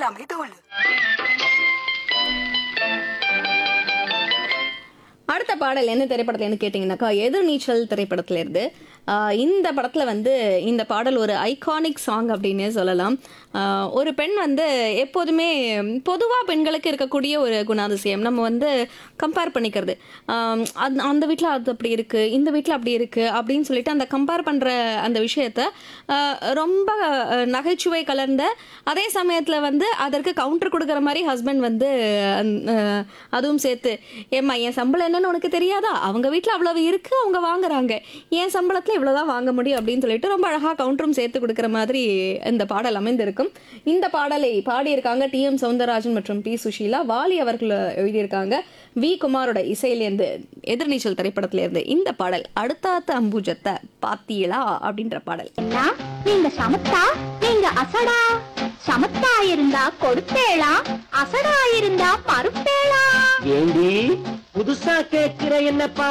எல்லாமே தோல் அடுத்த பாடல் என்ன திரைப்படத்துலன்னு கேட்டிங்கனாக்கா எதிர்நீச்சல் திரைப்படத்துல இருந்து ஆஹ் இந்த படத்தில் வந்து இந்த பாடல் ஒரு ஐகானிக் சாங் அப்படின்னே சொல்லலாம் ஆஹ் ஒரு பெண் வந்து எப்போதுமே பொதுவாக பெண்களுக்கு இருக்கக்கூடிய ஒரு குணாதிசயம் நம்ம வந்து கம்பேர் பண்ணிக்கிறது ஆம், அந்த- அந்த வீட்டில் அது அப்படி இருக்குது இந்த வீட்டில் அப்படி இருக்குது அப்படின்னு சொல்லிட்டு அந்த கம்பேர் பண்ணுற அந்த விஷயத்த ஆஹ் ரொம்ப ஆஹ், நகைச்சுவை கலர்ந்த அதே சமயத்தில் வந்து அதற்கு கவுண்டர் கொடுக்குற மாதிரி ஹஸ்பண்ட் வந்து அந்த, ஆஹ், அதுவும் சேர்த்து ஏம்மா என் சம்பளம் என்னன்னு உனக்கு தெரியாதா அவங்க வீட்டில் அவ்வளவு இருக்கு அவங்க வாங்குறாங்க என் சம்பளத்தில் இவ்வளோதான் வாங்க முடியும் அப்படின்னு சொல்லிட்டு ரொம்ப அழகாக கவுண்டரும் சேர்த்து கொடுக்குற மாதிரி இந்த பாடல் அமைந்திருக்கும் இந்த பாடலை பாடியிருக்காங்க டி எம் சவுந்தரராஜன் மற்றும் பி சுஷீலா வாலி அவர்கள் எழுதியிருக்காங்க வி குமாரோட இசையிலேருந்து எதிர்நீச்சல் திரைப்படத்திலேருந்து இந்த பாடல் அடுத்தாத்த அம்புஜத்தை பாத்தீங்களா அப்படின்ற பாடல் அண்ணா நீங்க சமத்தா நீங்க அசடா சமத்தா இருந்தா கொடுப்பேளா அசடா இருந்தா மறுப்பேளா ஏண்டி புதுசா கேட்கிற என்னப்பா